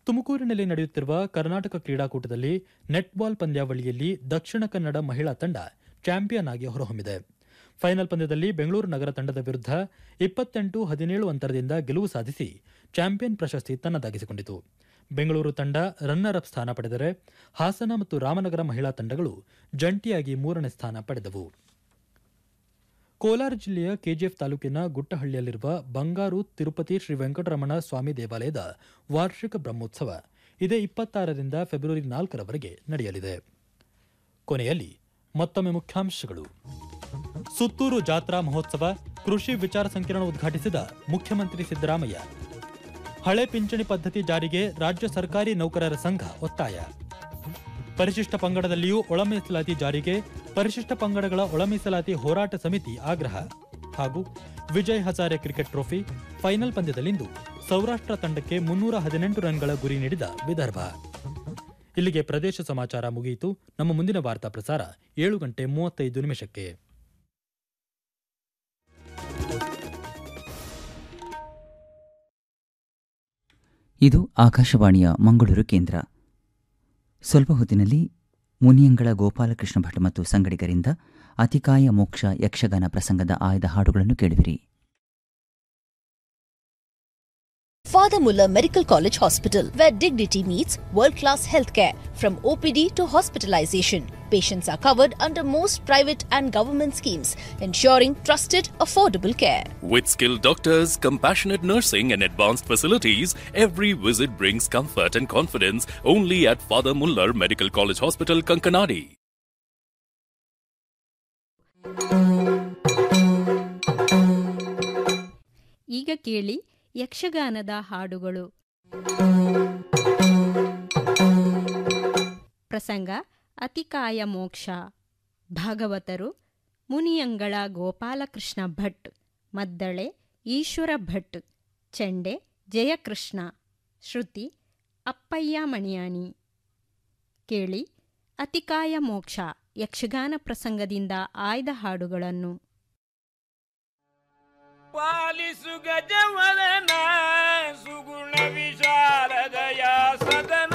ತುಮಕೂರಿನಲ್ಲಿ ನಡೆಯುತ್ತಿರುವ ಕರ್ನಾಟಕ ಕ್ರೀಡಾಕೂಟದಲ್ಲಿ ನೆಟ್ಬಾಲ್ ಪಂದ್ಯಾವಳಿಯಲ್ಲಿ ದಕ್ಷಿಣ ಕನ್ನಡ ಮಹಿಳಾ ತಂಡ ಚಾಂಪಿಯನ್ ಆಗಿ ಹೊರಹೊಮ್ಮಿದೆ ಫೈನಲ್ ಪಂದ್ಯದಲ್ಲಿ ಬೆಂಗಳೂರು ನಗರ ತಂಡದ ವಿರುದ್ಧ ಇಪ್ಪತ್ತೆಂಟು ಹದಿನೇಳು ಅಂತರದಿಂದ ಗೆಲುವು ಸಾಧಿಸಿ ಚಾಂಪಿಯನ್ ಪ್ರಶಸ್ತಿ ತನ್ನದಾಗಿಸಿಕೊಂಡಿತು ಬೆಂಗಳೂರು ತಂಡ ರನ್ನರ್ ಅಪ್ ಸ್ಥಾನ ಪಡೆದರೆ ಹಾಸನ ಮತ್ತು ರಾಮನಗರ ಮಹಿಳಾ ತಂಡಗಳು ಜಂಟಿಯಾಗಿ ಮೂರನೇ ಸ್ಥಾನ ಪಡೆದವು ಕೋಲಾರ ಜಿಲ್ಲೆಯ ಕೆಜಿಎಫ್ ತಾಲೂಕಿನ ಗುಟ್ಟಹಳ್ಳಿಯಲ್ಲಿರುವ ಬಂಗಾರು ತಿರುಪತಿ ಶ್ರೀ ವೆಂಕಟರಮಣ ಸ್ವಾಮಿ ದೇವಾಲಯದ ವಾರ್ಷಿಕ ಬ್ರಹ್ಮೋತ್ಸವ ಇದೇ ಇಪ್ಪತ್ತಾರರಿಂದ ಫೆಬ್ರವರಿ ನಾಲ್ಕರವರೆಗೆ ನಡೆಯಲಿದೆ ಕೊನೆಯಲ್ಲಿ ಮತ್ತೊಮ್ಮೆ ಮುಖ್ಯಾಂಶಗಳು ಸುತ್ತೂರು ಜಾತ್ರಾ ಮಹೋತ್ಸವ ಕೃಷಿ ವಿಚಾರ ಸಂಕಿರಣ ಉದ್ಘಾಟಿಸಿದ ಮುಖ್ಯಮಂತ್ರಿ ಸಿದ್ದರಾಮಯ್ಯ ಹಳೆ ಪಿಂಚಣಿ ಪದ್ಧತಿ ಜಾರಿಗೆ ರಾಜ್ಯ ಸರ್ಕಾರಿ ನೌಕರರ ಸಂಘ ಒತ್ತಾಯ ಪರಿಶಿಷ್ಟ ಪಂಗಡದಲ್ಲಿಯೂ ಒಳ ಮೀಸಲಾತಿ ಜಾರಿಗೆ ಪರಿಶಿಷ್ಟ ಪಂಗಡಗಳ ಒಳ ಮೀಸಲಾತಿ ಹೋರಾಟ ಸಮಿತಿ ಆಗ್ರಹ ಹಾಗೂ Vijay Hazare cricket trophy final ಪಂದ್ಯದಲ್ಲಿಂದು ಸೌರಾಷ್ಟ್ರ ತಂಡಕ್ಕೆ ಮುನ್ನೂರ ಹದಿನೆಂಟು ರನ್ಗಳ ಗುರಿ ನೀಡಿದ ವಿದರ್ಭ ಇಲ್ಲಿಗೆ ಪ್ರದೇಶ ಸಮಾಚಾರ ಮುಗಿಯಿತು ನಮ್ಮ ಮುಂದಿನ ವಾರ್ತಾ ಪ್ರಸಾರ ಏಳು ಗಂಟೆ ಮೂವತ್ತೈದು ನಿಮಿಷಕ್ಕೆ ಇದು ಆಕಾಶವಾಣಿಯ ಮಂಗಳೂರು ಕೇಂದ್ರ ಸ್ವಲ್ಪ ಹೊತ್ತಿನಲ್ಲಿ ಮುನಿಯಂಗಳ ಗೋಪಾಲಕೃಷ್ಣ ಭಟ್ ಮತ್ತು ಸಂಗಡಿಗರಿಂದ ಅತಿಕಾಯ ಮೋಕ್ಷ ಯಕ್ಷಗಾನ ಪ್ರಸಂಗದ ಆಯ್ದ ಹಾಡುಗಳನ್ನು ಕೇಳುವಿರಿ Father Muller Medical College Hospital, where dignity meets world class healthcare. From OPD to hospitalization, patients are covered under most private and government schemes, ensuring trusted, affordable care. With skilled doctors, compassionate nursing, and advanced facilities, every visit brings comfort and confidence only at Father Muller Medical College Hospital, Kankanadi. ಈಗ ಕೇಳಿ ಯಕ್ಷಗಾನದ ಹಾಡುಗಳು ಪ್ರಸಂಗ ಅತಿಕಾಯ ಮೋಕ್ಷ ಭಾಗವತರು ಮುನಿಯಂಗಳ ಗೋಪಾಲಕೃಷ್ಣ ಭಟ್ ಮದ್ದಳೆ ಈಶ್ವರ ಭಟ್ ಚೆಂಡೆ ಜಯಕೃಷ್ಣ ಶ್ರುತಿ ಅಪ್ಪಯ್ಯ ಮಣಿಯಾನಿ ಕೇಳಿ ಅತಿಕಾಯ ಮೋಕ್ಷ ಯಕ್ಷಗಾನ ಪ್ರಸಂಗದಿಂದ ಆಯ್ದ ಹಾಡುಗಳನ್ನು ಪಾಲಿಸು ಗಜವದನ ಸುಗುಣ ವಿಶಾಲದಯ ಸದನ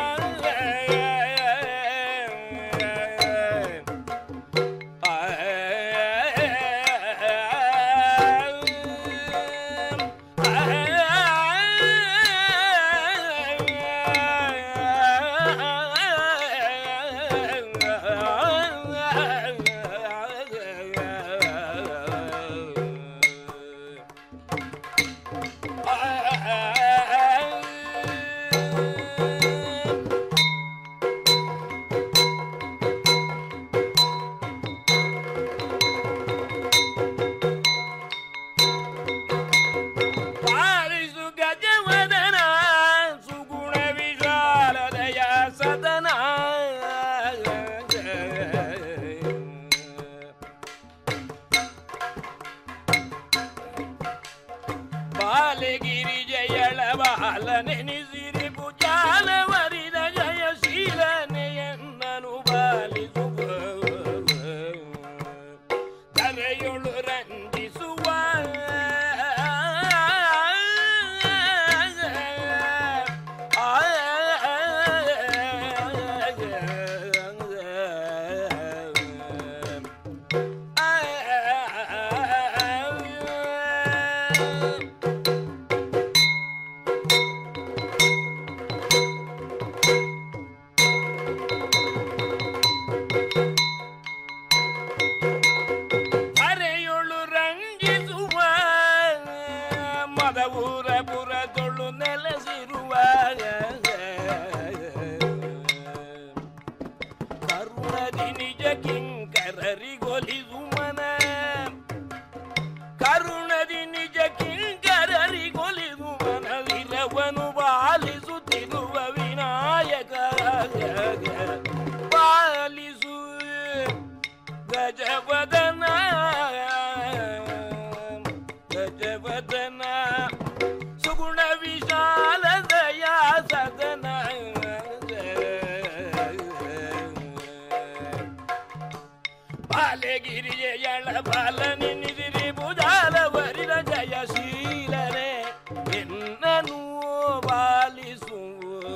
ಪಾಲಿಸು ಗಜವದನ ಸುಗುಣ ವಿಶಾಲದಯ ಸದನ ಬಾಲಗಿರಿ ಜಯಳ ಬಾಲ ನೆನೆಸಿರಿ ಭುಜಾಲ ವರಿದ ಜಯಶೀಲನೆಯನ್ನನು ಬಾಲಿಸುವ ತಲೆಯೊಳು ರಂಜಿಸುವ ಅರೆಯೊಳು ರಂಗಿಸುವ ಮದವೂರ ಪುರದೊಳು ನೆಲೆಸಿರುವ ಕರುಣದಿ ನಿಜ ಕಿಂಕರರಿಗೊಲಿಸು ಮನ ಕರುಣದಿ ನಿಜ ಕಿಂಕರರಿಗೊಲಿಸು ಮನವಿರವನು ಬಾಲಿಸುತ್ತಿರುವ ವಿನಾಯಕ ಬಾಲಿಸು ಗಜವದನ ಗಜವದನ ಸುಗುಣ ವಿಶಾಲ ದಯಾ ಸದನ ಬಾಲಗಿರಿಯ ಎಳ ಬಾಲ ನಿನ್ನಿದಿರಿ ಭುಜಾಲ ವರಿದ ಜಯಶೀಲನೆ ಎನ್ನನು ಬಾಲಿಸುವ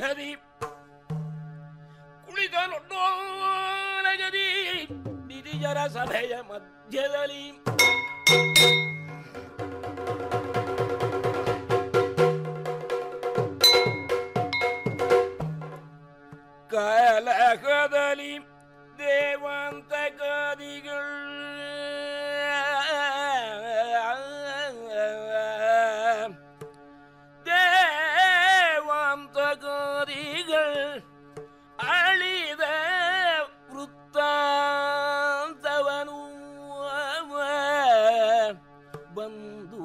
ಪೀಠದಿ ಕುಳಿತ ನೊಡ್ಡೋಲಗದಿ ನಿರಿಜರ ಸಭೆಯ ಮಧ್ಯದಲ್ಲಿ ಕಲಕದಲ್ಲಿ ದೇವಂತ ದೇವಂತ ಅಳಿದ ವೃತ್ತಾಂತವನು ಬಂದು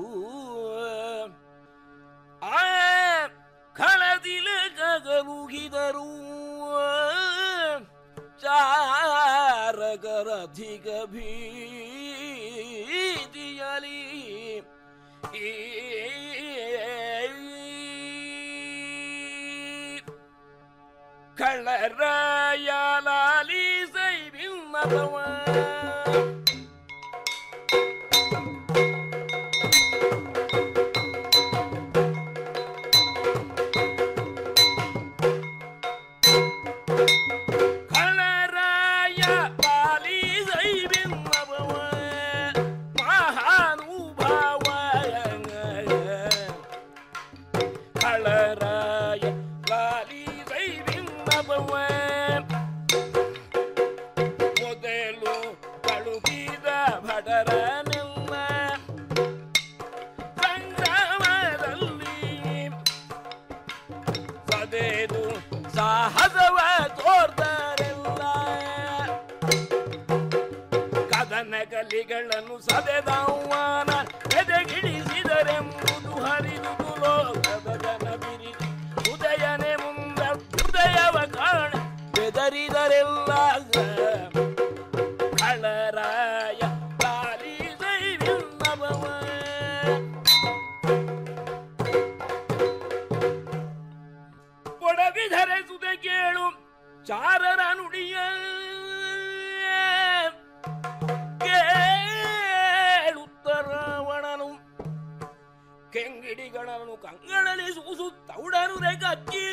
ಆ ಕಳದಿಲ ಗಗರುಗಿದರು ಚಾರಕರಧಿಕ ಭೀತಿಯಲಿ ಕಳ್ಳರಾಯಲಾಲಿ ಸೈ ಭಿನ್ನತವ ಕಳರಾಯ ಪಾಲಿ ಸೈ ಭಿನ್ನತವ ಮಹಾನುಭಾವ ಕಳರಾಯ ಲಾಲಿ ಸೈ ಭಿನ್ನತವ ಮೊದಲು ಕಳುಹಿದ ಭಟರನೆಲ್ಲ ಸಂಗ್ರಾಮದಲ್ಲಿ ಸದೇದು ಸಾಹಸವ ತೋರ್ತಾರೆಲ್ಲ ಕದನ ಕಲಿಗಳನ್ನು ಸದೆದವನ ಎದೆಗಿಡಿಸಿದರೆಂಬುದು ಹರಿದು ಲೋಕದ ಜನ ಬಿರಿದು ಉದಯನೆ ಮುಂದ ಹೃದಯವ ಕಾಣ ಬೆದರಿದರೆಲ್ಲ ಕಳರಾಯ ಕಾಲಿ ದೈವಿಲ್ಲವವ ಒಡವಿಧರೆ ಸುದೆ ಕೇಳು ಚಾರರ ನುಡಿಯ ಕೇಳುತ್ತರಾವಣನು ಕೆಂಗಿಡಿಗಳನ್ನು ಕಂಗಳಲ್ಲಿ ಸೂಸುತ್ತೌಡನು ರೆಗಚ್ಚಿ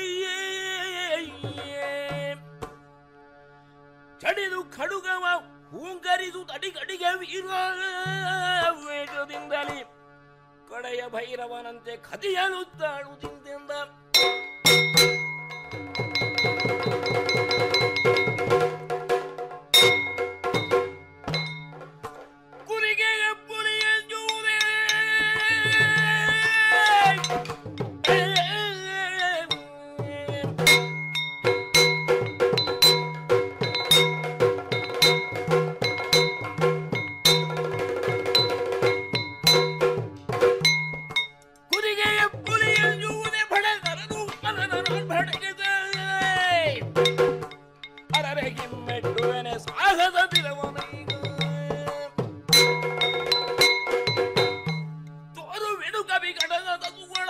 ಚಡಿದು ಖಡುಗವ ಹೂಂಕರಿಸು ತಡಿಗಡಿಗೆ ವೀರ ವೇಗದಿಂದಲೇ ಕಡೆಯ ಭೈರವನಂತೆ ಕದಿಯಲು ತಾಳುತ್ತಿಂದೆಂದ ಕುರಿಗೆ ಪುಲಿಯಂಜೂರೇ ಕುರಿಗೆ ಪುಲಿಯಂಜೂರೇ ಬಡಗರದು ಅನನನ ಬಡಗದೆ ಅರರೆ ಗಿಮ್ಮೆಟ್ಟುವೆನೆ ಸಾಹಸ ತಿರವನೀಗ ತೋರುವೆನು ಕವಿ ಕಡಗದ ಸುಗುಣ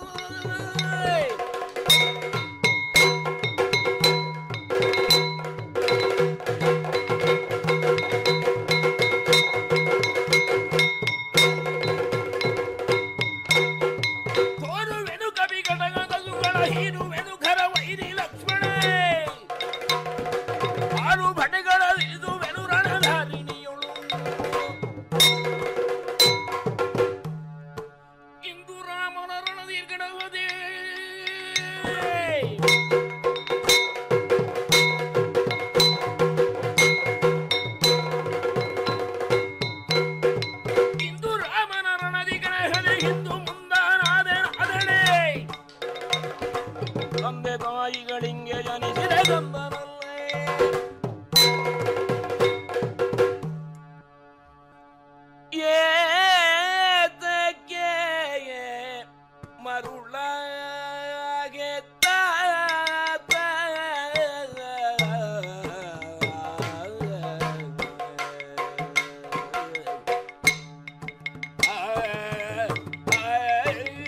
ತೋರುವೆನು ಕವಿ ಕಡಗದ ಸುಗುಣ ಹೀರುವೆನು ಘರ ವೈರಿ ಲಕ್ಷ್ಮಣ ಆರು ಭಟಗಳ ಇದು ವೆನು ರಣಧಾರಿಣಿಯೊಳು ಇಂದು ರಾಮನ ರಣದೀರ್ಘಣವದೇ ಇಂದು ರಾಮನ ರಣದಿಗಣಹದೆ ಹಿಂದು ಮುಂದಾನಾದೆ ಅದಳೆ ತಂದೆ ತಾಯಿಗಳಿಂಗೆ ಜನಿಸಿದ ಗಂಧನಲ್ಲೇ ಏತಕ್ಕೆ ಮರುಳಾಗೆ ತಾತ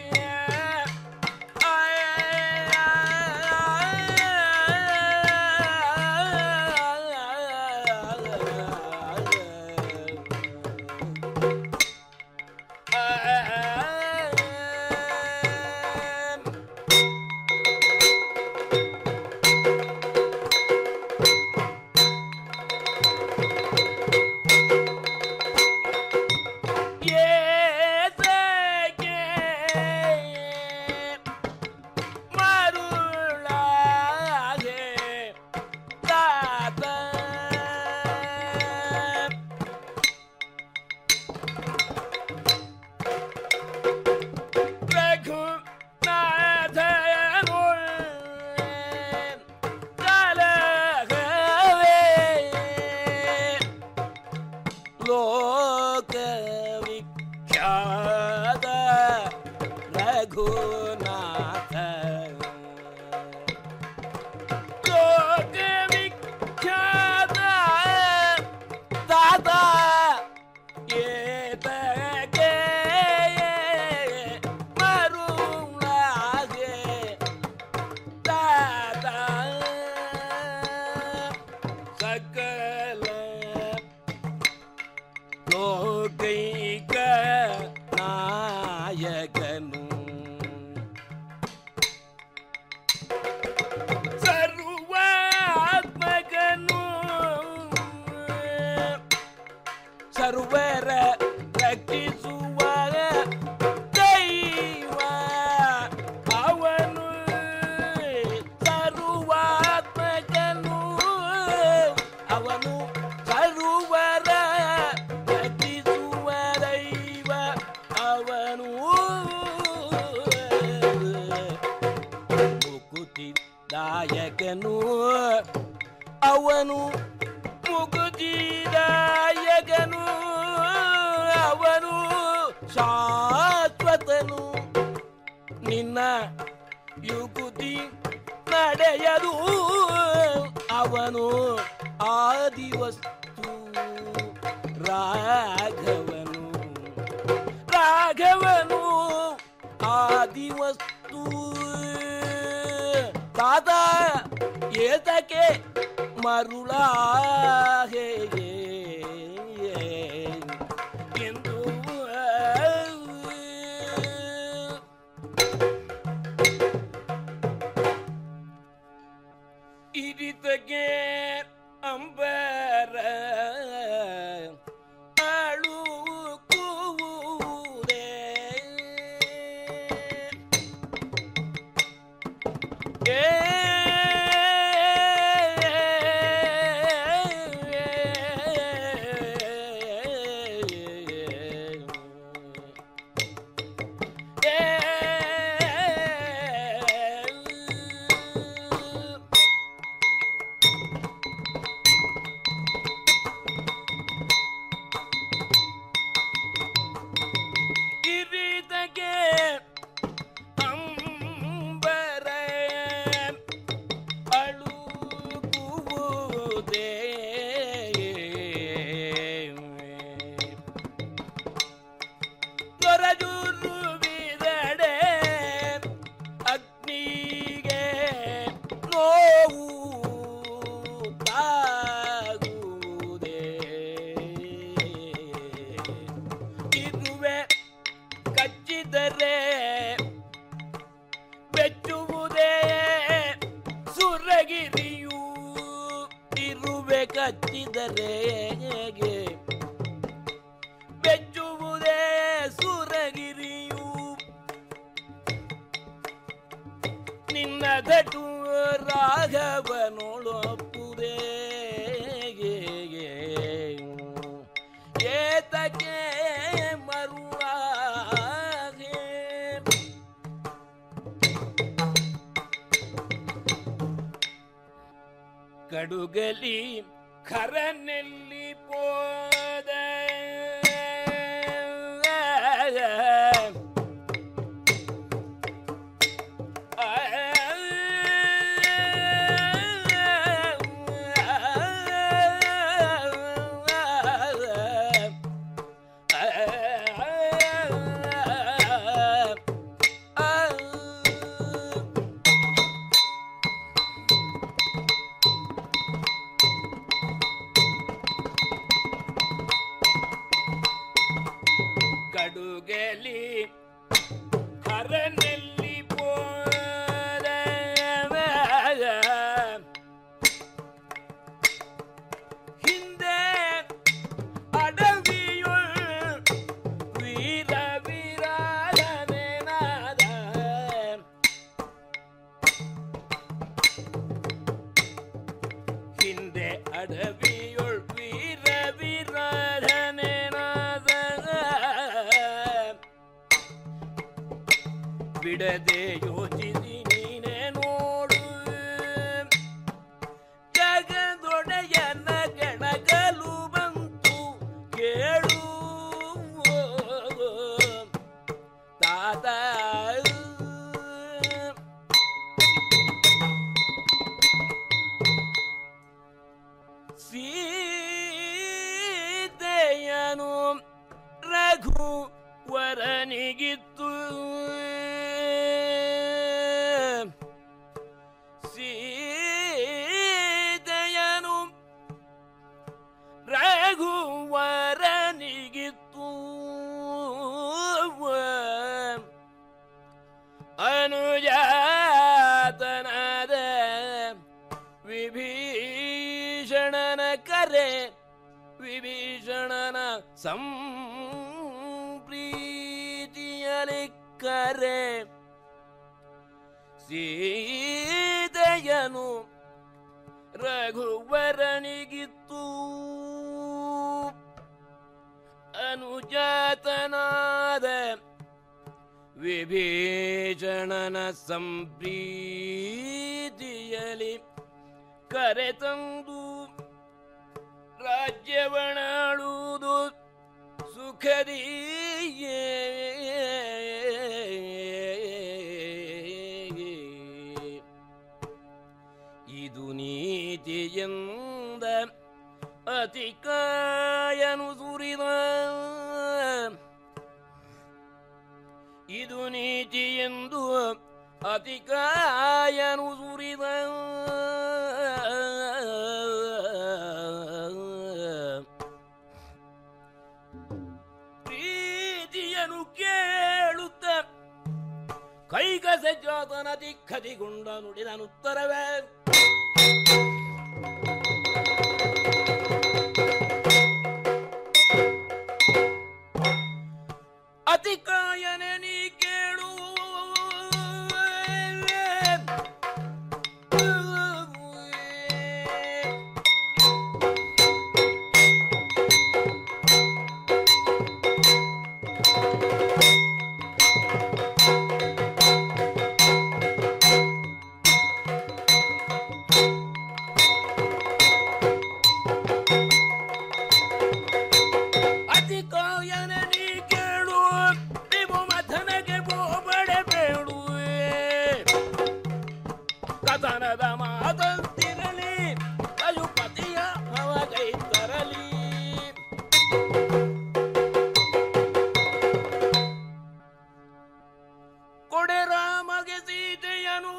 ಆ ಮುಕ್ತಿದಾಯಕನು ಅವನು ಮುಗುದಿದಾಯಕನು ಅವನು ಶಾಶ್ವತನು ನಿನ್ನ ಯುಗುತಿ ನಡೆಯದು ಅವನು ಆದಿವಸ್ತು ರಾಘವನು ರಾಘವನು ಆದಿವಸ್ತು ತಾತ ಏತಕ್ಕೆ ಮರುಳ ಎಂದು ಇರಿತಗೆ ಅಂಬರ ಅಳುಕುವುದೇ ಏ ಕಿರೀಟಕ್ಕೆ ಅಂಬರ ಅಳುಕುವುದೇ ನೊರಜೂರು ಬಿದಡೆ ಅಗ್ನಿಗೆ ನೋವು ತಾಗುವುದೇ ಇರುವೆ ಕಚ್ಚಿದರೆ ಬೆಚ್ಚುವುದೇ ಸುರಗಿರಿಯು ಇರುವೆ ಕಚ್ಚಿದರೆ ಬೆಚ್ಚುವುದೇ ಸುರಗಿರಿಯು ನಿನ್ನ ದಟು ರಾಘವನೊಳಪ್ಪುದೇ ಏತಕ್ಕೆ ಮರುಳಾಗೆ ಕಡುಗಲಿ ಖರನೆಲ್ಲಿ ಪೋದ ಕಡುಗಲಿ ಖರನೆಲ್ಲಿ ಪೋದ ಹಿಂದೆ ಅಡವಿಯುಳ್ ವೀರ ವೀರಾಗನೆನಾದ ಹಿಂದೆ ಅಡವಿಯುಳ್ ವೀರ ವೀರಾಧನೆನಾದ ಬಿಡದೆ ಯೋಚಿಸಿ ನೀನೆ ನೋಡು ಜಗದೊಡೆಯನ ಗಣಗಲು ಬಂತು ಕೇಳು ತಾತ ಸೀತೆಯನು ರಘು ವರನಿಗಿತ್ತು ಸೀತೆಯನು ರಘುವರನಿಗಿತ್ತು ಅನುಜಾತನಾದ ವಿಭೀಷಣನ ಕರೆ ವಿಭೀಷಣನ ಸಂಪ್ರೀತಿಯಲಿ ಕರೆ ಸೀತೆಯನು ರಘುವರನಿಗಿತ್ತು ಅನುಜಾತನಾದ ವಿಭೀಷಣನ ಸಂಪ್ರೀತಿ ಕರೆತಂದು ರಾಜ್ಯವನಾಳುವುದು ಸುಖದಿಯೇ ಇದು ನೀತಿಯಿಂದ ಅತಿಕಾಯನು ಸುರಿದ ಇದು ನೀತಿ ಎಂದು ಅತಿಕಾಯನು ಸುರಿದ ಪ್ರೀತಿಯನು ಕೇಳುತ್ತ ಕೈಗಸ ಜಾತನ ದಿಕ್ಕದಿಗೊಂಡ ನುಡಿದನು ಉತ್ತರವೇ ಅತಿಕಾಯನೆ ನೀ ಕೇಳು ಅತಿಕಾಯನ ನೀ ಕೇಳು ನೀವು ಮಥನಗೆ ಹೋಗಬಡೆ ಬೇಡುವೆ ಕಥನದ ಮಾತಂತಿರಲಿ ಪಶುಪತಿಯ ಅವಗೈ ತರಲಿ ಕೊಡೆ ರಾಮಗೆ ಸೀತೆಯನು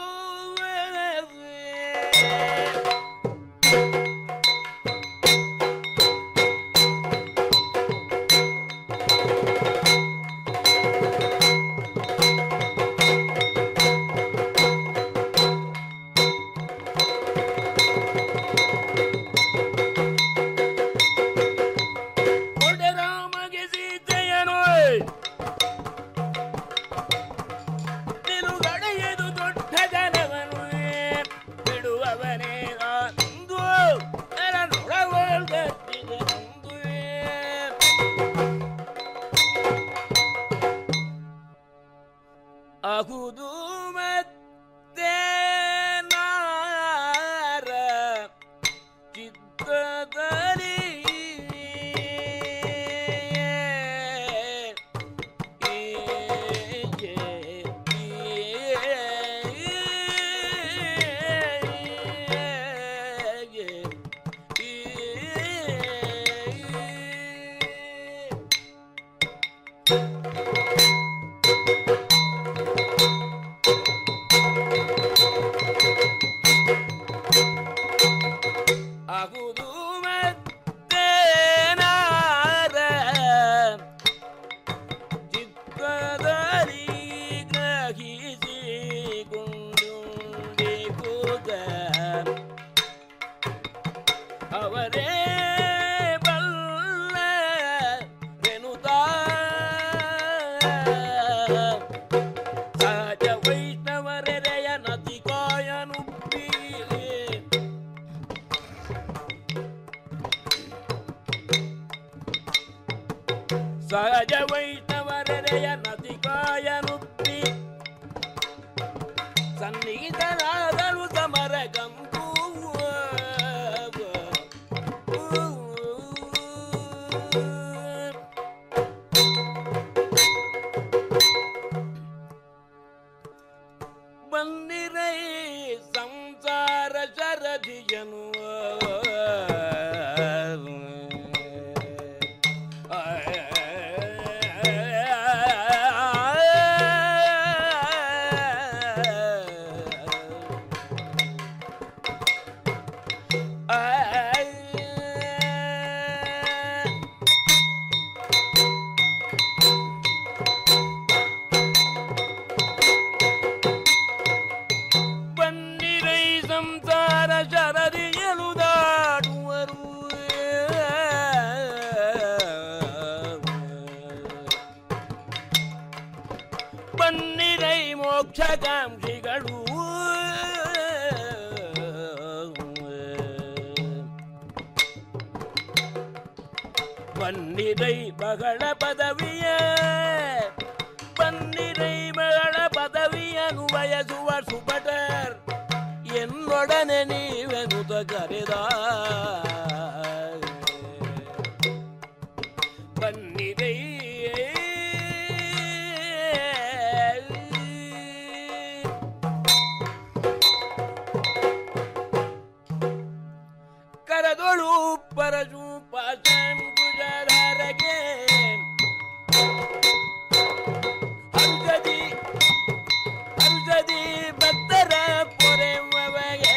ಕೊಡೆ ರಾಮಗೆ ಸೀತೆಯನು ನಿಲುಗಡೆಯದು ದೊಡ್ಡ ಜನವನು ಬಿಡುವವನೇ ಅಂದು ನೊಡವಲ್ಗತ್ತಿದನಂದುವೆ ಅಹುದು ಮತ್ತೆ ನಾರ ಚಿತ್ತದಲ್ಲಿ ಆಗುದು ಮತ್ತೆ ನಾರ ಚಿತ್ತದಲ್ಲಿ ಗ್ರಹಿಸಿಕೊಂಡು ಕೂತ ಅವರೇ ಬಲ್ಲ ರೆನುತಾ ಸಹಜ ವೈಷ್ಣವರೆಯ ನದಿ ಕಾಯನುಪ್ಪಿ ಸಹಜ ವೈಷ್ಣವರೆಯ ನದಿ ಕಾಯನುಪ್ಪಿ ಸನ್ನಿಹಿತರಾದರು ಸಮರ ಗಂಪು ಬಂದಿರೈ ಸಂಸಾರ ಶರದಿಯನು ಬನ್ನಿರೈ ಸಂಸಾರ ಶರದಿಯಲು ದಾಡುವರು ಬನ್ನಿರೈ ಮೋಕ್ಷಕಾಂಕ್ಷಿಗಳು ಬನ್ನಿರೈ ಬಗಳ ಪದವಿಯ ಬನ್ನಿರೈ ಬಗಳ ಪದವಿಯನ್ನು ಬಯಸುವ ಸುಪಟರ್ என்னுடனே நீவன் ಕರೆದ ಬನ್ನಿರೇ ಕರದೊಳು ಪರಶು ಪಾಶಂಕುಶಧಾರಗೆ ಹಂಸದಿ ಹಂಸದಿ ಭಕ್ತರ ಪೊರೆವಗೆ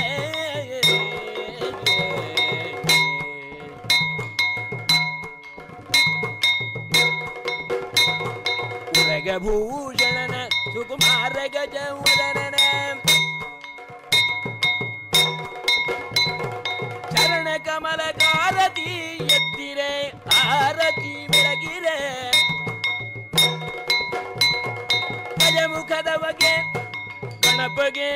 ಉರಗಭೂಷಣನ ಸುಕುಮಾರ ಗಜ ಉದರನ ಚರಣ ಕಮಲ ಕಾರತಿ ಎತ್ತಿರೆ ಆರತಿ ಬೆಳಗಿರೆ ಗಜಮುಖದ ಬಗೆ ಗಣಪಗೆ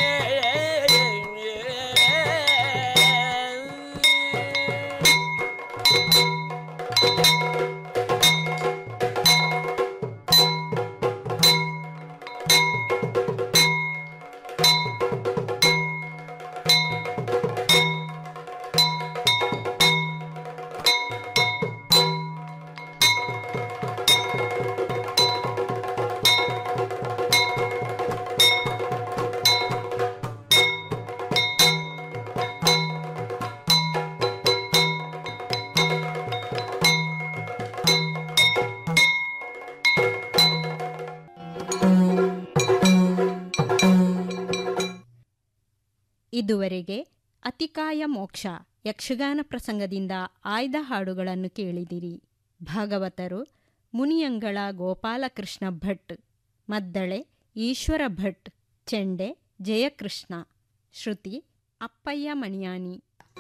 ಇದುವರೆಗೆ ಅತಿಕಾಯ ಮೋಕ್ಷ ಯಕ್ಷಗಾನ ಪ್ರಸಂಗದಿಂದ ಆಯ್ದ ಹಾಡುಗಳನ್ನು ಕೇಳಿದಿರಿ ಭಾಗವತರು ಮುನಿಯಂಗಳ ಗೋಪಾಲಕೃಷ್ಣ ಭಟ್ ಮದ್ದಳೆ ಈಶ್ವರ ಭಟ್ ಚೆಂಡೆ ಜಯಕೃಷ್ಣ ಶ್ರುತಿ ಅಪ್ಪಯ್ಯ ಮಣಿಯಾನಿ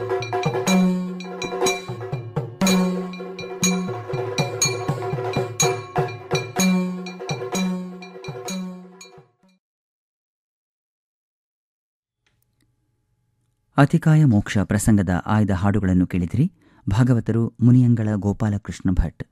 ಅತಿಕಾಯ ಮೋಕ್ಷ ಪ್ರಸಂಗದ ಆಯ್ದ ಹಾಡುಗಳನ್ನು ಕೇಳಿದಿರಿ ಭಾಗವತರು ಮುನಿಯಂಗಳ ಗೋಪಾಲಕೃಷ್ಣ ಭಟ್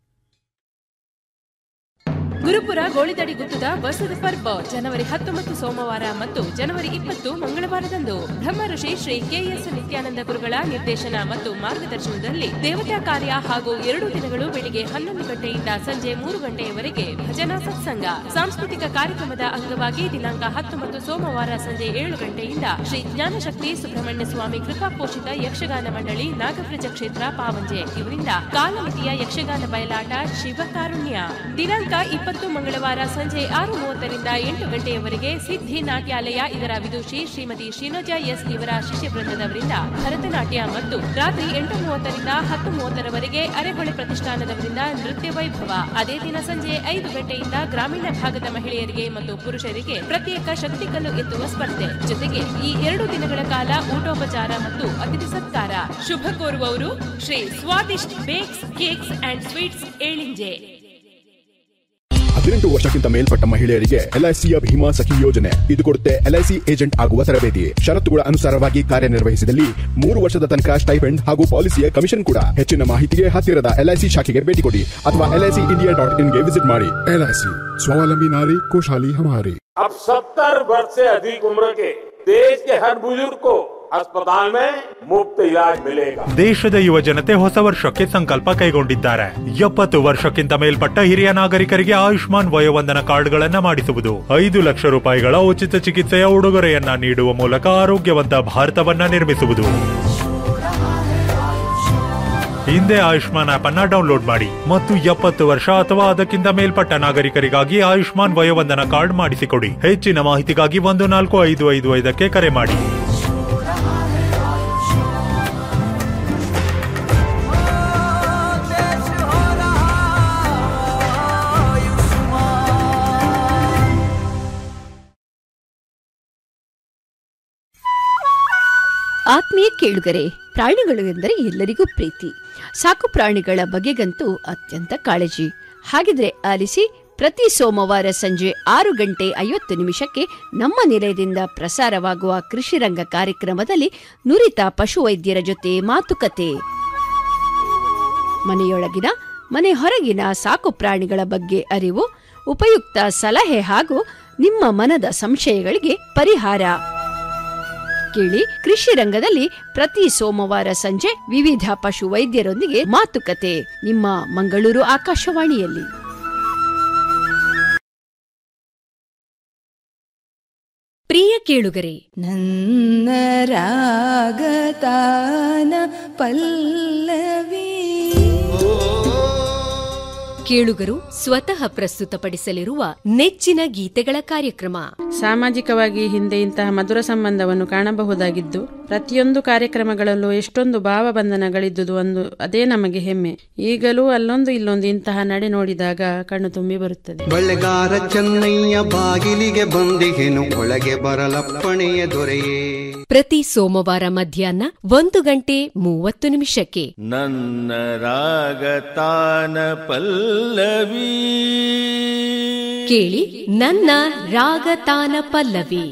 ಗುರುಪುರ ಗೋಳಿದಡಿ ಗುತ್ತದ ಬಸದ ಪರ್ಬ ಜನವರಿ ಹತ್ತೊಂಬತ್ತು ಸೋಮವಾರ ಮತ್ತು ಜನವರಿ ಇಪ್ಪತ್ತು ಮಂಗಳವಾರದಂದು ಬ್ರಹ್ಮ ಋಷಿ ಶ್ರೀ ಕೆಎಸ್ ನಿತ್ಯಾನಂದ ಗುರುಗಳ ನಿರ್ದೇಶನ ಮತ್ತು ಮಾರ್ಗದರ್ಶನದಲ್ಲಿ ದೇವತಾ ಕಾರ್ಯ ಹಾಗೂ ಎರಡು ದಿನಗಳು ಬೆಳಿಗ್ಗೆ ಹನ್ನೊಂದು ಗಂಟೆಯಿಂದ ಸಂಜೆ ಮೂರು ಗಂಟೆಯವರೆಗೆ ಭಜನಾ ಸತ್ಸಂಗ ಸಾಂಸ್ಕೃತಿಕ ಕಾರ್ಯಕ್ರಮದ ಅಂಗವಾಗಿ ದಿನಾಂಕ ಹತ್ತೊಂಬತ್ತು ಸೋಮವಾರ ಸಂಜೆ ಏಳು ಗಂಟೆಯಿಂದ ಶ್ರೀ ಜ್ಞಾನಶಕ್ತಿ ಸುಬ್ರಹ್ಮಣ್ಯ ಸ್ವಾಮಿ ಕೃಪಾ ಪೋಷಿತ ಯಕ್ಷಗಾನ ಮಂಡಳಿ ನಾಗಪ್ರಜ ಕ್ಷೇತ್ರ ಪಾವಂಜೆ ಇವರಿಂದ ಕಾಲಮಿತಿಯ ಯಕ್ಷಗಾನ ಬಯಲಾಟ ಶಿವಕಾರುಣ್ಯ ದಿನಾಂಕ ಇಪ್ಪತ್ತು ಮಂಗಳವಾರ ಸಂಜೆ ಆರು ಮೂವತ್ತರಿಂದ ಎಂಟು ಗಂಟೆಯವರೆಗೆ ಸಿದ್ಧಿ ನಾಟ್ಯಾಲಯ ಇದರ ವಿದುಷಿ ಶ್ರೀಮತಿ ಶ್ರೀನೋಜಾ ಎಸ್ ಇವರ ಶಿಷ್ಯ ವೃಂದದವರಿಂದ ಭರತನಾಟ್ಯ ಮತ್ತು ರಾತ್ರಿ ಎಂಟು ಮೂವತ್ತರಿಂದ ಹತ್ತು ಮೂವತ್ತರವರೆಗೆ ಅರೆಹೊಳೆ ಪ್ರತಿಷ್ಠಾನದವರಿಂದ ನೃತ್ಯ ವೈಭವ ಅದೇ ದಿನ ಸಂಜೆ ಐದು ಗಂಟೆಯಿಂದ ಗ್ರಾಮೀಣ ಭಾಗದ ಮಹಿಳೆಯರಿಗೆ ಮತ್ತು ಪುರುಷರಿಗೆ ಪ್ರತ್ಯೇಕ ಶಕ್ತಿಕಲ್ಲು ಎತ್ತುವ ಸ್ಪರ್ಧೆ ಜೊತೆಗೆ ಈ ಎರಡು ದಿನಗಳ ಕಾಲ ಊಟೋಪಚಾರ ಮತ್ತು ಅತಿಥಿ ಸತ್ಕಾರ ಶುಭ ಕೋರುವವರು Shri Swadisht bakes cakes and sweets Elinje ಹದಿನೆಂಟು ವರ್ಷಕ್ಕಿಂತ ಮೇಲ್ಪಟ್ಟ ಮಹಿಳೆಯರಿಗೆ ಎಲ್ಐಸಿಯ ಭೀಮಾ ಸಖಿ ಯೋಜನೆ ಇದು ಕೊಡುತ್ತೆ ಎಲ್ಐಸಿ ಏಜೆಂಟ್ ಆಗುವ ತರಬೇತಿ ಷರತ್ತುಗಳ ಅನುಸಾರವಾಗಿ ಕಾರ್ಯನಿರ್ವಹಿಸಿದಲ್ಲಿ ಮೂರು ವರ್ಷದ ತನಕ ಸ್ಟೈಫೆಂಡ್ ಹಾಗೂ ಪಾಲಿಸಿಯ ಕಮಿಷನ್ ಕೂಡ ಹೆಚ್ಚಿನ ಮಾಹಿತಿಗೆ ಹತ್ತಿರದ ಎಲ್ಐಸಿ ಶಾಖೆಗೆ ಭೇಟಿ ಕೊಡಿ ಅಥವಾ ಎಲ್ಐಸಿ ಇಂಡಿಯಾ ಡಾಟ್ ಇನ್ಗೆ ವಿಸಿಟ್ ಮಾಡಿ एलआईसी स्वावलंबी नारी खुशहाली हमारी अब सत्तर वर्ष से अधिक उम्र के देश के हर बुजुर्ग को अस्पताल में मुफ्त इलाज मिलेगा ದೇಶದ ಯುವ ಜನತೆ ಹೊಸ ವರ್ಷಕ್ಕೆ ಸಂಕಲ್ಪ ಕೈಗೊಂಡಿದ್ದಾರೆ ಎಪ್ಪತ್ತು ವರ್ಷಕ್ಕಿಂತ ಮೇಲ್ಪಟ್ಟ ಹಿರಿಯ ನಾಗರಿಕರಿಗೆ ಆಯುಷ್ಮಾನ್ ವಯೋವಂದನ ಕಾರ್ಡ್ಗಳನ್ನ ಮಾಡಿಸುವುದು ಐದು ಲಕ್ಷ ರೂಪಾಯಿಗಳ ಉಚಿತ ಚಿಕಿತ್ಸೆಯ ಉಡುಗೊರೆಯನ್ನ ನೀಡುವ ಮೂಲಕ ಆರೋಗ್ಯವಂತ ಭಾರತವನ್ನ ನಿರ್ಮಿಸುವುದು ಹಿಂದೆ ಆಯುಷ್ಮಾನ್ ಆಪ್ ಅನ್ನ ಡೌನ್ಲೋಡ್ ಮಾಡಿ ಮತ್ತು ಎಪ್ಪತ್ತು ವರ್ಷ ಅಥವಾ ಅದಕ್ಕಿಂತ ಮೇಲ್ಪಟ್ಟ ನಾಗರಿಕರಿಗಾಗಿ ಆಯುಷ್ಮಾನ್ ವಯೋವಂದನ ಕಾರ್ಡ್ ಮಾಡಿಸಿಕೊಡಿ ಹೆಚ್ಚಿನ ಮಾಹಿತಿಗಾಗಿ ಒಂದು ನಾಲ್ಕು ಐದು ಐದು ಐದಕ್ಕೆ ಕರೆ ಮಾಡಿ ಆತ್ಮೀಯ ಕೇಳುಗರೆ ಪ್ರಾಣಿಗಳು ಎಂದರೆ ಎಲ್ಲರಿಗೂ ಪ್ರೀತಿ ಸಾಕು ಪ್ರಾಣಿಗಳ ಬಗೆಗಂತೂ ಅತ್ಯಂತ ಕಾಳಜಿ ಹಾಗಿದ್ರೆ ಆಲಿಸಿ ಪ್ರತಿ ಸೋಮವಾರ ಸಂಜೆ ಆರು ಗಂಟೆ ಐವತ್ತು ನಿಮಿಷಕ್ಕೆ ನಮ್ಮ ನಿಲಯದಿಂದ ಪ್ರಸಾರವಾಗುವ ಕೃಷಿರಂಗ ಕಾರ್ಯಕ್ರಮದಲ್ಲಿ ನುರಿತ ಪಶುವೈದ್ಯರ ಜೊತೆ ಮಾತುಕತೆ ಮನೆಯೊಳಗಿನ ಮನೆ ಹೊರಗಿನ ಸಾಕು ಪ್ರಾಣಿಗಳ ಬಗ್ಗೆ ಅರಿವು ಉಪಯುಕ್ತ ಸಲಹೆ ಹಾಗೂ ನಿಮ್ಮ ಮನದ ಸಂಶಯಗಳಿಗೆ ಪರಿಹಾರ ಕೇಳಿ ಕೃಷಿ ರಂಗದಲ್ಲಿ ಪ್ರತಿ ಸೋಮವಾರ ಸಂಜೆ ವಿವಿಧ ಪಶು ವೈದ್ಯರೊಂದಿಗೆ ಮಾತುಕತೆ ನಿಮ್ಮ ಮಂಗಳೂರು ಆಕಾಶವಾಣಿಯಲ್ಲಿ ಪ್ರಿಯ ಕೇಳುಗರೆ ನನ್ನ ರಾಗತಾನ ಪಲ್ಲವಿ ಕೇಳುಗರು ಸ್ವತಃ ಪ್ರಸ್ತುತಪಡಿಸಲಿರುವ ನೆಚ್ಚಿನ ಗೀತೆಗಳ ಕಾರ್ಯಕ್ರಮ ಸಾಮಾಜಿಕವಾಗಿ ಹಿಂದೆ ಇಂತಹ ಮಧುರ ಸಂಬಂಧವನ್ನು ಕಾಣಬಹುದಾಗಿದ್ದು ಪ್ರತಿಯೊಂದು ಕಾರ್ಯಕ್ರಮಗಳಲ್ಲೂ ಎಷ್ಟೊಂದು ಭಾವಬಂಧನಗಳಿದ್ದುದು ಒಂದು ಅದೇ ನಮಗೆ ಹೆಮ್ಮೆ ಈಗಲೂ ಅಲ್ಲೊಂದು ಇಲ್ಲೊಂದು ಇಂತಹ ನಡೆ ನೋಡಿದಾಗ ಕಣ್ಣು ತುಂಬಿ ಬರುತ್ತದೆ ಬಳೆಗಾರ ಚೆನ್ನಯ್ಯ ಬಾಗಿಲಿಗೆ ಬಂದಿಗೆನು ಒಳಗೆ ಬರಲಪ್ಪಣೆಯ ದೊರೆಯೇ ಪ್ರತಿ ಸೋಮವಾರ ಮಧ್ಯಾಹ್ನ ಒಂದು ಗಂಟೆ ಮೂವತ್ತು ನಿಮಿಷಕ್ಕೆ ನನ್ನ ರಾಗತಾನ ಪಲ್ಲವಿ ಕೇಳಿ ನನ್ನ ರಾಗತಾನ ಪಲ್ಲವಿ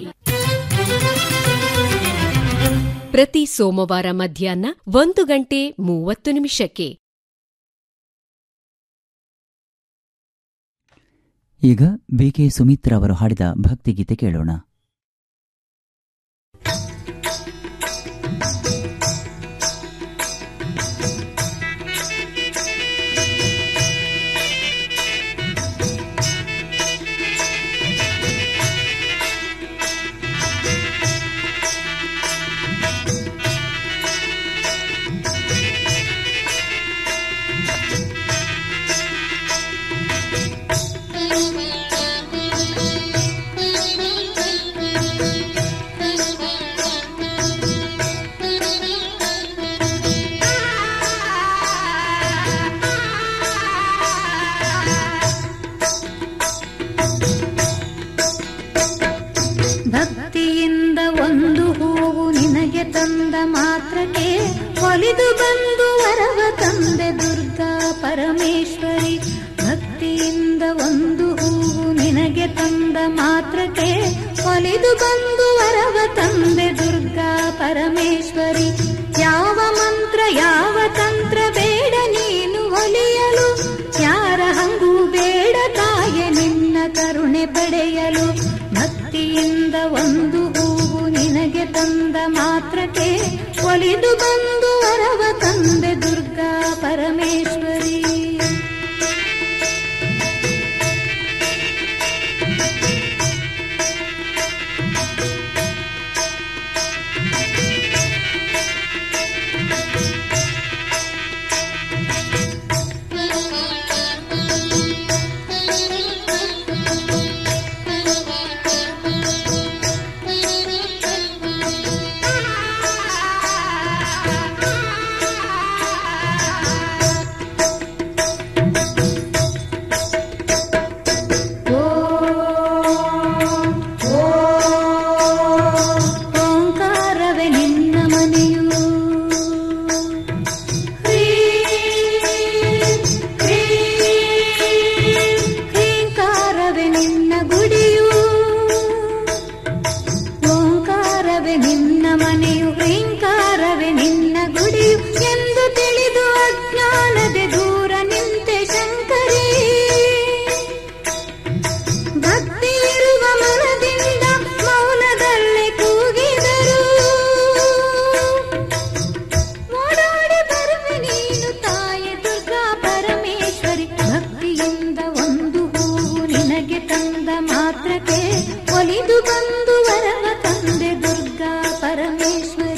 ಪ್ರತಿ ಸೋಮವಾರ ಮಧ್ಯಾಹ್ನ ಒಂದು ಗಂಟೆ ಮೂವತ್ತು ನಿಮಿಷಕ್ಕೆ ಈಗ ಬಿಕೆ ಸುಮಿತ್ರಾ ಅವರು ಹಾಡಿದ ಭಕ್ತಿಗೀತೆ ಕೇಳೋಣ ಭಕ್ತಿಯಿಂದ ಒಂದು ಹೂವು ನಿನಗೆ ತಂದ ಮಾತ್ರಕ್ಕೆ ಒಲಿದು ಬಂದು ವರವ ತಂದೆ ದುರ್ಗಾ ಪರಮೇಶ್ವರಿ ಭಕ್ತಿಯಿಂದ ಒಂದು ಹೂವು ನಿನಗೆ ತಂದ ಮಾತ್ರಕ್ಕೆ ಒಲಿದು ಬಂದು ವರವ ತಂದೆ ದುರ್ಗಾ ಪರಮೇಶ್ವರಿ ಯಾವ ಮಂತ್ರ ಯಾವ ತಂತ್ರ ಬೇಡ ನೀನು ಒಲಿಯಲು ಯಾರ ಹಂಗೂ ಬೇಡ ತಾಯೆ ನಿನ್ನ ಕರುಣೆ ಪಡೆಯಲು ಭಕ್ತಿಯಿಂದ ಒಂದು ಹೂವು ನಿನಗೆ ತಂದ ಮಾತ್ರಕ್ಕೆ ಒಲಿದು ಬಂದು ವರವ ತಂದೆ ದುರ್ಗಾ ಪರಮೇಶ್ವರಿ ಓಂಕಾರವೇ ನಿನ್ನ ಮನೆಯು ಹೀಂಕಾರವೇ ನಿನ್ನ ಗುಡಿಯು ಓಂಕಾರವೇ ನಿನ್ನ ಮನೆಯು ಹೀಂಕಾರವೇ ನಿನ್ನ ಗುಡಿಯು ಎಂದು ತಿಳಿದು ಅಜ್ಞಾನದೆ ದೂರ ನಿಂತೆ ಶಂಕರಿ ಭಕ್ತಿ ಇರುವ ಮನದಿಂದ ಮೌನದಲ್ಲೇ ಕೂಗಿದರು ಓಡಾಡಿ ಬರುವೆ ನೀನು ತಾಯಿ ದುರ್ಗಾ ಪರಮೇಶ್ವರಿ ಭಕ್ತಿಯಿಂದ ಒಂದು ಹೂವು ನಿನಗೆ ತಂದ ಮಾತ್ರಕ್ಕೆ ಒಲಿದು ಬಂದು ವರವ ತಂದೆ ದುರ್ಗಾ ಪರಮೇಶ್ವರಿ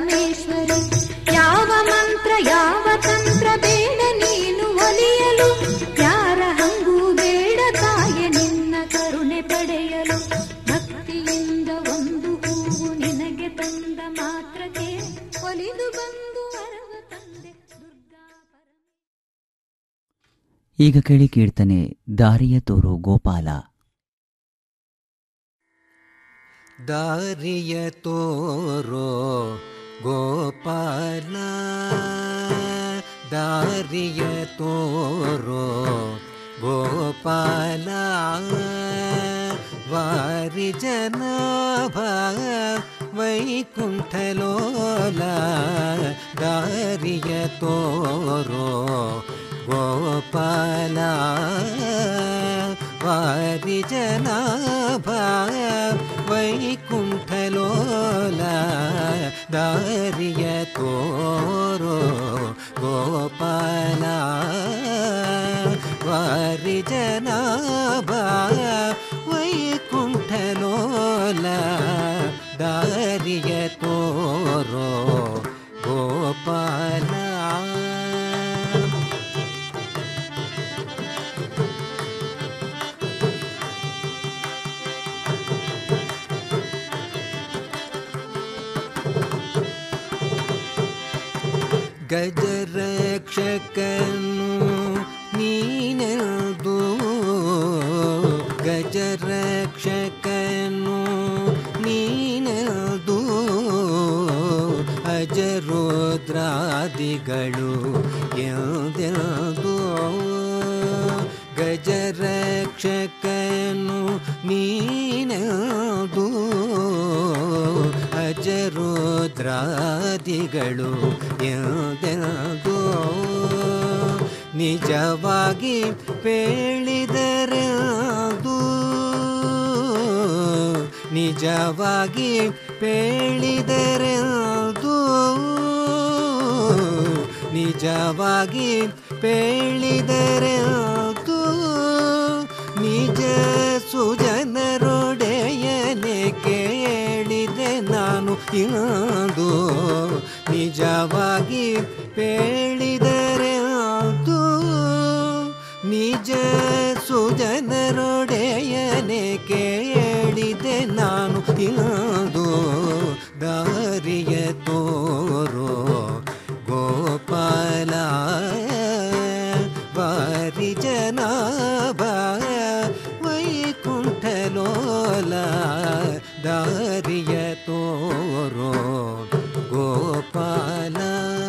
ಪರಮೇಶ್ವರಿ ಯಾವ ಮಂತ್ರ ಯಾವ ತಂತ್ರ ಬೇಡ ನೀನು ಒಲಿಯಲು ಯಾರ ಹಂಗೂ ಬೇಡ ತಾಯ ನಿನ್ನ ಕರುಣೆ ಪಡೆಯಲು ಭಕ್ತಿಯಿಂದ ಒಂದು ಹೂವು ನಿನಗೆ ತಂದ ಮಾತ್ರಕ್ಕೆ ಒಲಿದು ಬಂದು ವರವ ತಂದೆ ಈಗ ಕೇಳಿ ಕೀರ್ತನೆ ದಾರಿಯ ತೋರು ಗೋಪಾಲ ದಾರಿಯ ತೋರೋ ಗೋಪಾಲ ದಾರಿಯ ತೋರೋ ಗೋಪಾಲ ವಾರಿ ಜನಾಭ ವೈಕುಂಠಲೋಲ ದಾರಿಯ ತೋರೋ ಗೋಪಾಲ ವಾರಿ ಜನಾಭ ವೈಕುಂಠಲೋಲ ದಾರಿಯ ತೋರೋ ಗೋಪಾಲ ವಾರಿ ಜನಾಭ ವೈಕುಂಠಲೋಲ ದಾರಿಯ ತೋರೋ ಗೋಪಾಲ ಗಜರಕ್ಷಕನು ನೀನೆಲ್ದು ಗಜರಕ್ಷಕನು ನೀನೆಲ್ದು ಅಜರುದ್ರಾದಿಗಳು ಎಂದೆಲ್ದು ಗಜರಕ್ಷಕನು ನೀನೆಲ್ದು ಅಜರುದ್ರಾದಿಗಳು ಎಂದೆಲ್ದು ನಿಜವಾಗಿ ಪೇಳಿದರೆದು ನಿಜವಾಗಿ ಪೇಳಿದರೆದು ನಿಜವಾಗಿ ಪೇಳಿದರೆದು ನಿಜ ಸುಜನರೊಡೆಯನೆ ಕೇಳಿದೆ ನಾನು ಇಂದು ನಿಜವಾಗಿ ಪೇಳಿದರೆದು ನಿಜ ಸುಜನರೊಡೆಯನೆ ಕೇಳಿದೆ ನಾನು ಇಂದು ದಾರಿಯ ತೋರೋ ಗೋಪಾಲ ವಾರಿ ಜನಾಭ ವೈಕುಂಠಲೋಲ ದಾರಿಯ ತೋರೋ ಗೋಪಾಲ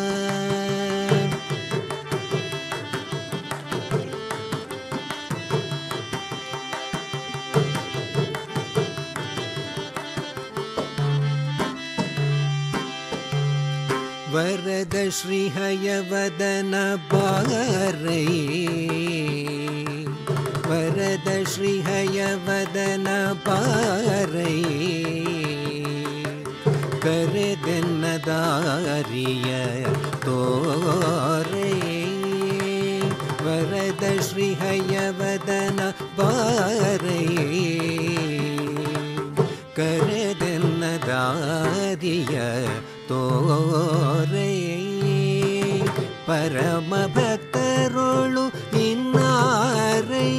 ವರದ ಶ್ರೀಹಯವದನ ಬಾರೈ ವರದ ಶ್ರೀಹಯವದನ ಬಾರೈ ಕರೆದೆನ್ನ ದಾರಿಯ ತೋರೈ ವರದ ಶ್ರೀಹಯವದನ ಬಾರೈ ಕರೆದೆನ್ನ ದಾರಿಯ ತೋರೈ ಪರಮ ಭಕ್ತರೋಳು ಇನ್ನಾರೈ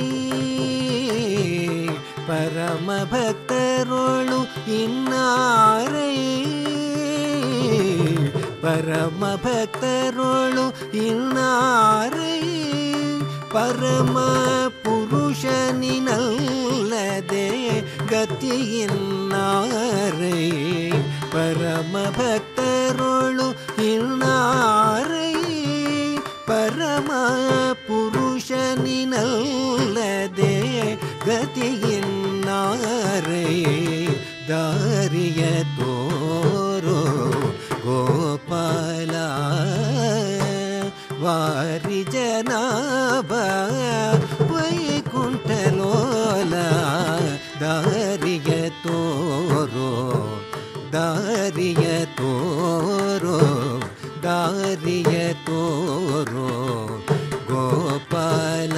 ಪರಮ ಭಕ್ತರೋಳು ಇನ್ನಾರೈ ಪರಮ ಭಕ್ತರೋಳು ಇನ್ನಾರೈ ಪರಮ ಪುರುಷನಿನಲ್ಲದೆ ಗತಿಯಿನ್ನಾರೈ ಪರಮ ಭಕ್ತರೋಳು ಇನ್ನಾರೈ ಪರಮ ಪುರುಷನಿನಲ್ಲದೆ ಗತಿಯಿನ್ನಾರೈ ದಾರಿಯ ತೋರೋ ಗೋಪಾಲ ವಾರಿ ಜನಾಭ ವೈಕುಂಠಲೋಲ ದಾರಿಯ ತೋರೋ ದಾರಿಯ ತೋರೋ ದಾರಿಯ ತೋರೋ ಗೋಪಾಲ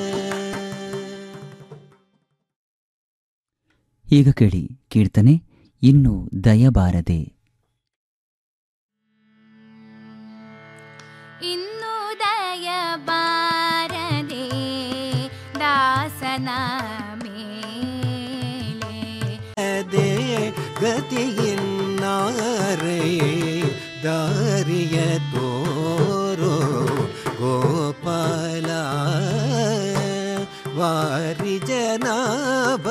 ಈಗ ಕೇಳಿ ಕೀರ್ತನೆ ಇನ್ನು ದಯಬಾರದೆ ಇನ್ನು ದಯ ಬಾರದೆ ದಾಸನ ಮೇಲೆ ಅದೇ ಗತಿಯಿನ್ನಾರೇ ದಾರಿಯ ತೋರೋ ಗೋಪಾಲ ವಾರಿ ಜನಾಭ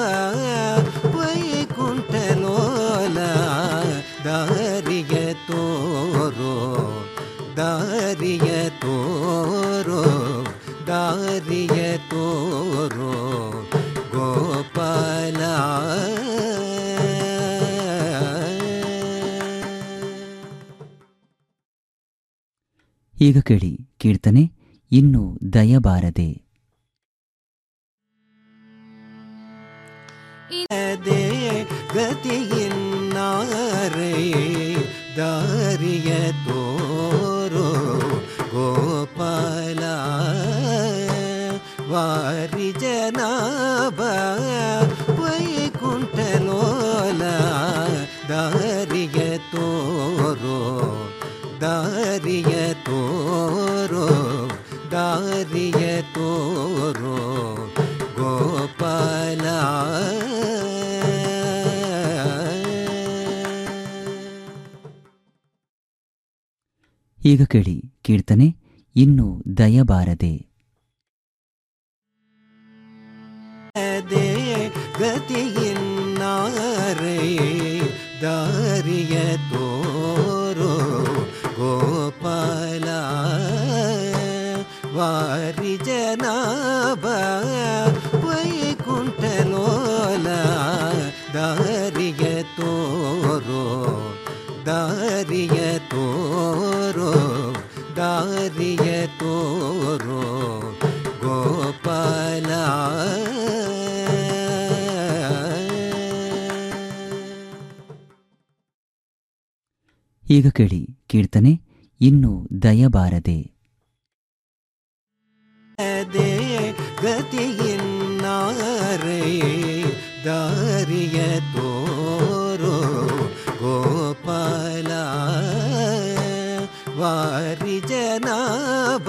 ವೈಕುಂಠಲೋಲ ದಾರಿಯ ತೋರೋ ದಾರಿಯ ತೋರೋ ದಾರಿಯ ತೋರೋ ಗೋಪಾಲ ಈಗ ಕೇಳಿ ಕೀರ್ತನೆ ಇನ್ನು ದಯಬಾರದೆ ಅದೇ ಗತಿಯಿನ್ನಾರೇ ದಾರಿಯ ತೋರೋ ಗೋಪಾಲ ವಾರಿ ಜನಾಭ ವೈಕುಂಠಲೋಲ ದಾರಿಯ ತೋರೋ ದಾರಿಯ ತೋರೋ ದಾರಿಯ ತೋರೋ ಗೋಪಾಲ ಈಗ ಕೇಳಿ ಕೀರ್ತನೆ ಇನ್ನು ದಯಬಾರದೆ ಅದೇ ಗತಿಯಿನ್ನಾರೇ ದಾರಿಯ ತೋರೋ ಗೋಪಾಲ ವಾರಿ ಜನಾಭ ವೈಕುಂಠಲೋಲ ದಾರಿಯ ತೋರೋ ದಾರಿಯ ತೋರೋ ದಾರಿಯ ತೋರೋ ಗೋಪಾಲ ಈಗ ಕೇಳಿ ಕೀರ್ತನೆ ಇನ್ನು ದಯಬಾರದೆ ಅದೇ ಗತಿಯಿನ್ನಾರೇ ದಾರಿಯ ತೋರೋ ಗೋಪಾಲ ವಾರಿ ಜನಾಭ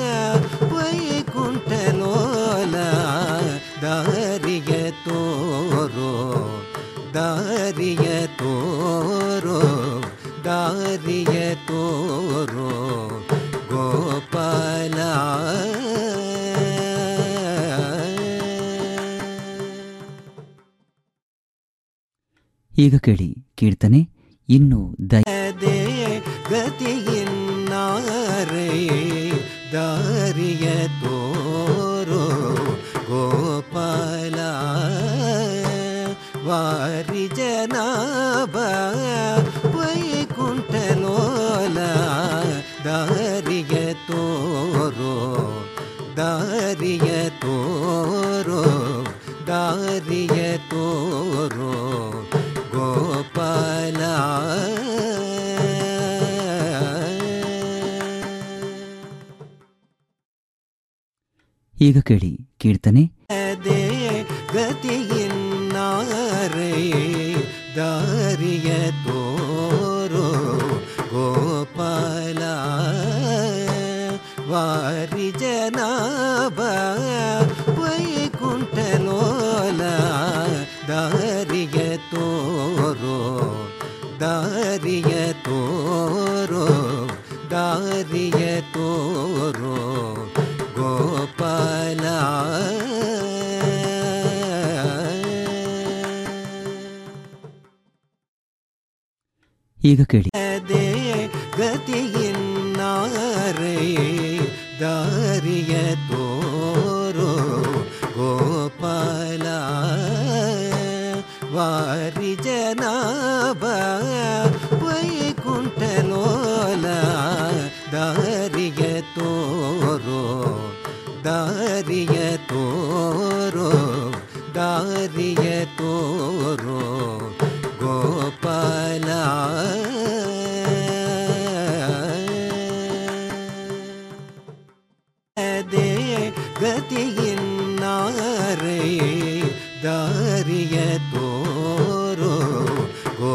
ವೈಕುಂಠಲೋಲ ದಾರಿಯ ತೋರೋ ದಾರಿಯ ತೋರೋ ದಾರಿಯ ತೋರೋ ಗೋಪಾಲ ಈಗ ಕೇಳಿ ಕೀರ್ತನೆ ಇನ್ನು ದಯ ಅದೇ ಗತಿಯಿನ್ನಾರೇ ದಾರಿಯ ತೋರೋ ಗೋಪಾಲ ವಾರಿ ಜನಾಭ ವೈಕುಂಠಲೋಲ ದಾರಿಯ ತೋರೋ ದಾರಿಯ ತೋರೋ ದಾರಿಯ ತೋರೋ ಗೋಪಾಲ ಈಗ ಕೇಳಿ ಕೀರ್ತನೆ ಅದೇ ಗತಿಯಿನ್ನಾರೇ ದಾರಿಯ ತೋರೋ ಗೋಪಾಲ ವಾರಿ ಜನಾಭ ವೈಕುಂಠಲೋಲ ದಾರಿಯ ತೋರೋ ದಾರಿಯ ತೋರೋ ದಾರಿಯ ತೋರೋ ಗೋಪಾಲ ಈಗ ಕೇಳಿ ಅದೇ ಗತಿಯಿನ್ನಾರೇ ದಾರಿಯ ತೋರೋ ಗೋಪಾಲ ವಾರಿ ಜನಾಭ ವೈಕುಂಠಲೋಲ ದಾರಿಯ ತೋರೋ ದಾರಿಯ ತೋರೋ ದಾರಿಯ ತೋರೋ ಗೋಪಾಲ ಅದೇ ಗತಿಯಿನ್ನಾರೇ ದಾರಿಯ ತೋರೋ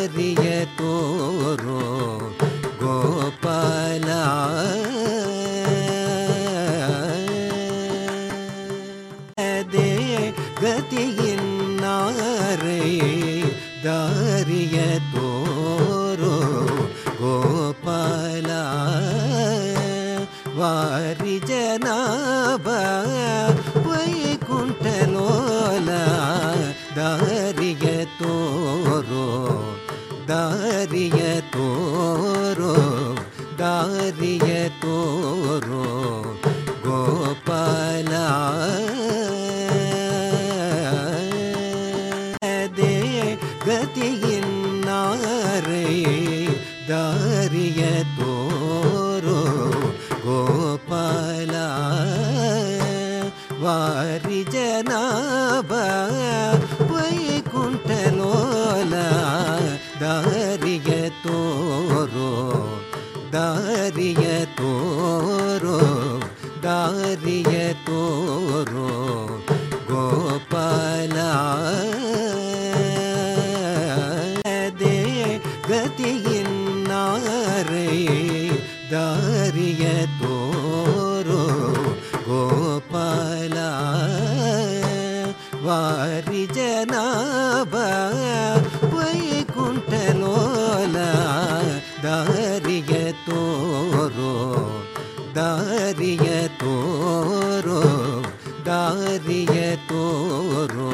ದಾರಿಯ ತೋರೋ ಗೋಪಾಲ ಅದೇ ಗತಿಯಿನ್ನಾರೇ ದಾರಿಯ ತೋರೋ ಗೋಪಾಲ ವಾರಿ ಜನಾಭ ವೈಕುಂಠಲೋಲ ದಾರಿಯ ತೋರೋ ದಾರಿಯ ತೋರೋ ದಾರಿಯ ತೋರೋ ಗೋಪಾಲ ಅದೇ ಗತಿಯಿನ್ನಾರೇ ದಾರಿಯ ತೋರೋ ಗೋಪಾಲ ವಾರಿ ಜನಾಭ ವೈಕುಂಠಲೋಲ ದಾರಿಯ ತೋರೋ ದಾರಿಯ ತೋರೋ ದಾರಿಯ ತೋರೋ ಗೋಪಾಲ ಅದೇ ಗತಿಯಿನ್ನಾರೇ ದಾರಿಯ ತೋರೋ ಗೋಪಾಲ ವಾರಿ ಜನಾಭ ವೈಕುಂಠಲೋಲ ದಾರಿಯ ತೋರೋ ದಾರಿಯ ತೋರೋ ದಾರಿಯ ತೋರೋ